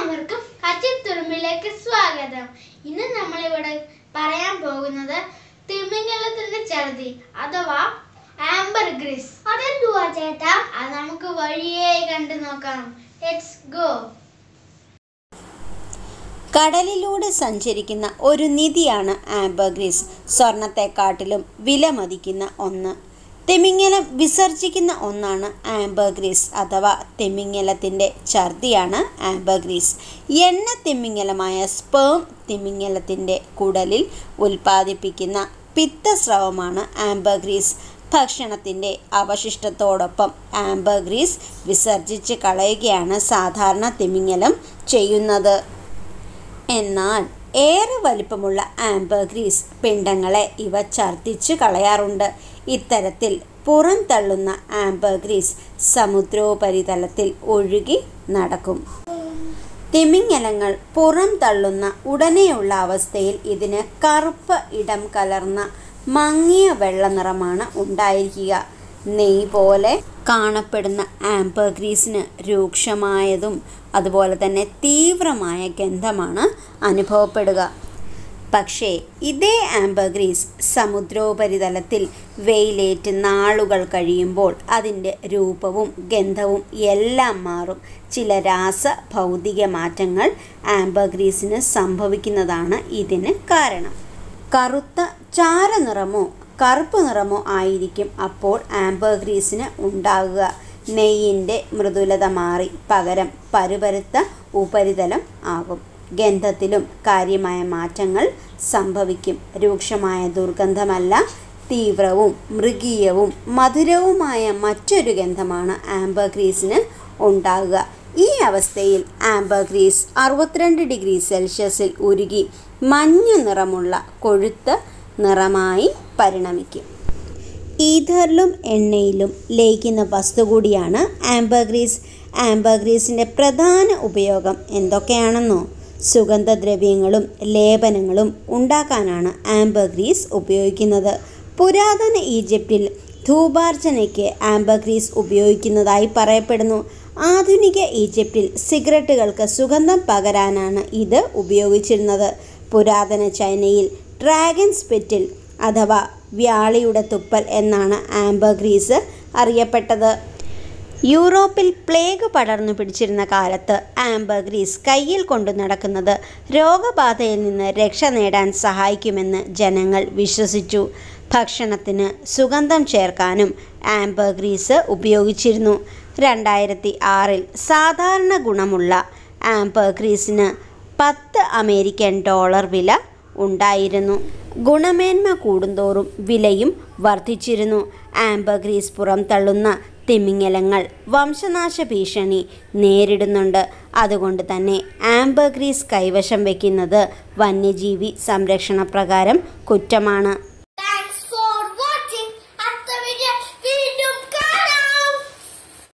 എല്ലാവർക്കും കച്ചിത്തുറുമ്പിലേക്ക് സ്വാഗതം ഇന്ന് നമ്മളിവിടെ പറയാൻ പോകുന്നത് തിമിംഗലത്തിന്റെ ഛർദി അഥവാ ആംബർ ഗ്രിസ് അതെന്തുവാ ചേട്ടാ അത് നമുക്ക് വഴിയേ കണ്ടു നോക്കാം ലെറ്റ്സ് ഗോ കടലിലൂടെ സഞ്ചരിക്കുന്ന ഒരു നിധിയാണ് ആംബർഗ്രീസ് സ്വർണത്തെക്കാട്ടിലും വിലമതിക്കുന്ന ഒന്ന് തിമിംഗലം വിസർജിക്കുന്ന ഒന്നാണ് ആംബർഗ്രീസ് അഥവാ തിമിംഗലത്തിൻ്റെ ഛർദിയാണ് ആംബർഗ്രീസ് എണ്ണ തിമിംഗലമായ സ്പേം തിമിംഗലത്തിൻ്റെ കുടലിൽ ഉൽപ്പാദിപ്പിക്കുന്ന പിത്തസ്രവമാണ് ആംബർഗ്രീസ് ഭക്ഷണത്തിൻ്റെ അവശിഷ്ടത്തോടൊപ്പം ആംബർഗ്രീസ് വിസർജിച്ച് കളയുകയാണ് സാധാരണ തിമിംഗലം ചെയ്യുന്നത് എന്നാൽ ഏറെ വലിപ്പമുള്ള ആംബർഗ്രീസ് പിണ്ഡങ്ങളെ ഇവ ഛർദ്ദിച്ചു കളയാറുണ്ട് ഇത്തരത്തിൽ പുറന്തള്ളുന്ന ആംബർഗ്രീസ് സമുദ്രോപരിതലത്തിൽ ഒഴുകി നടക്കും തിമിംഗലങ്ങൾ പുറം തള്ളുന്ന ഉടനെയുള്ള അവസ്ഥയിൽ ഇതിന് കറുപ്പ് ഇടം കലർന്ന മങ്ങിയ വെള്ള നിറമാണ് ഉണ്ടായിരിക്കുക നെയ് പോലെ കാണപ്പെടുന്ന ആംബർഗ്രീസിന് രൂക്ഷമായതും അതുപോലെ തന്നെ തീവ്രമായ ഗന്ധമാണ് അനുഭവപ്പെടുക പക്ഷേ ഇതേ ആംബർഗ്രീസ് സമുദ്രോപരിതലത്തിൽ വെയിലേറ്റ് നാളുകൾ കഴിയുമ്പോൾ അതിൻ്റെ രൂപവും ഗന്ധവും എല്ലാം മാറും ചില രാസ ഭൗതിക മാറ്റങ്ങൾ ആംബർഗ്രീസിന് സംഭവിക്കുന്നതാണ് ഇതിന് കാരണം കറുത്ത ചാരനിറമോ കറുപ്പ് നിറമോ ആയിരിക്കും അപ്പോൾ ആംബർഗ്രീസിന് ഉണ്ടാകുക നെയ്യിൻ്റെ മൃദുലത മാറി പകരം പരുപരുത്ത ഉപരിതലം ആകും ഗന്ധത്തിലും കാര്യമായ മാറ്റങ്ങൾ സംഭവിക്കും രൂക്ഷമായ ദുർഗന്ധമല്ല തീവ്രവും മൃഗീയവും മധുരവുമായ മറ്റൊരു ഗന്ധമാണ് ആംബർഗ്രീസിന് ഉണ്ടാകുക ഈ അവസ്ഥയിൽ ആംബർഗ്രീസ് അറുപത്തിരണ്ട് ഡിഗ്രി സെൽഷ്യസിൽ ഉരുകി മഞ്ഞ നിറമുള്ള കൊഴുത്ത നിറമായി പരിണമിക്കും ഈഥറിലും എണ്ണയിലും ലയിക്കുന്ന വസ്തു കൂടിയാണ് ആംബർഗ്രീസ് ആംബർഗ്രീസിൻ്റെ പ്രധാന ഉപയോഗം എന്തൊക്കെയാണെന്നോ സുഗന്ധദ്രവ്യങ്ങളും ലേപനങ്ങളും ഉണ്ടാക്കാനാണ് ആംബർഗ്രീസ് ഉപയോഗിക്കുന്നത് പുരാതന ഈജിപ്തിൽ ധൂപാർച്ചനയ്ക്ക് ആംബർഗ്രീസ് ഉപയോഗിക്കുന്നതായി പറയപ്പെടുന്നു ആധുനിക ഈജിപ്തിൽ സിഗരറ്റുകൾക്ക് സുഗന്ധം പകരാനാണ് ഇത് ഉപയോഗിച്ചിരുന്നത് പുരാതന ചൈനയിൽ ഡ്രാഗൺ സ്പിറ്റിൽ അഥവാ വ്യാളിയുടെ തുപ്പൽ എന്നാണ് ആംബർഗ്രീസ് അറിയപ്പെട്ടത് യൂറോപ്പിൽ പ്ലേഗ് പടർന്നു പിടിച്ചിരുന്ന കാലത്ത് ആംബർഗ്രീസ് കയ്യിൽ കൊണ്ടു നടക്കുന്നത് രോഗബാധയിൽ നിന്ന് രക്ഷ നേടാൻ സഹായിക്കുമെന്ന് ജനങ്ങൾ വിശ്വസിച്ചു ഭക്ഷണത്തിന് സുഗന്ധം ചേർക്കാനും ആംബർഗ്രീസ് ഉപയോഗിച്ചിരുന്നു രണ്ടായിരത്തി ആറിൽ സാധാരണ ഗുണമുള്ള ആംബർഗ്രീസിന് പത്ത് അമേരിക്കൻ ഡോളർ വില ഉണ്ടായിരുന്നു ഗുണമേന്മ കൂടുന്തോറും വിലയും വർദ്ധിച്ചിരുന്നു ആംബർഗ്രീസ് പുറം തള്ളുന്ന തിമിംഗലങ്ങൾ വംശനാശ ഭീഷണി നേരിടുന്നുണ്ട് അതുകൊണ്ട് തന്നെ ആംബർഗ്രീസ് കൈവശം വയ്ക്കുന്നത് വന്യജീവി സംരക്ഷണ പ്രകാരം കുറ്റമാണ്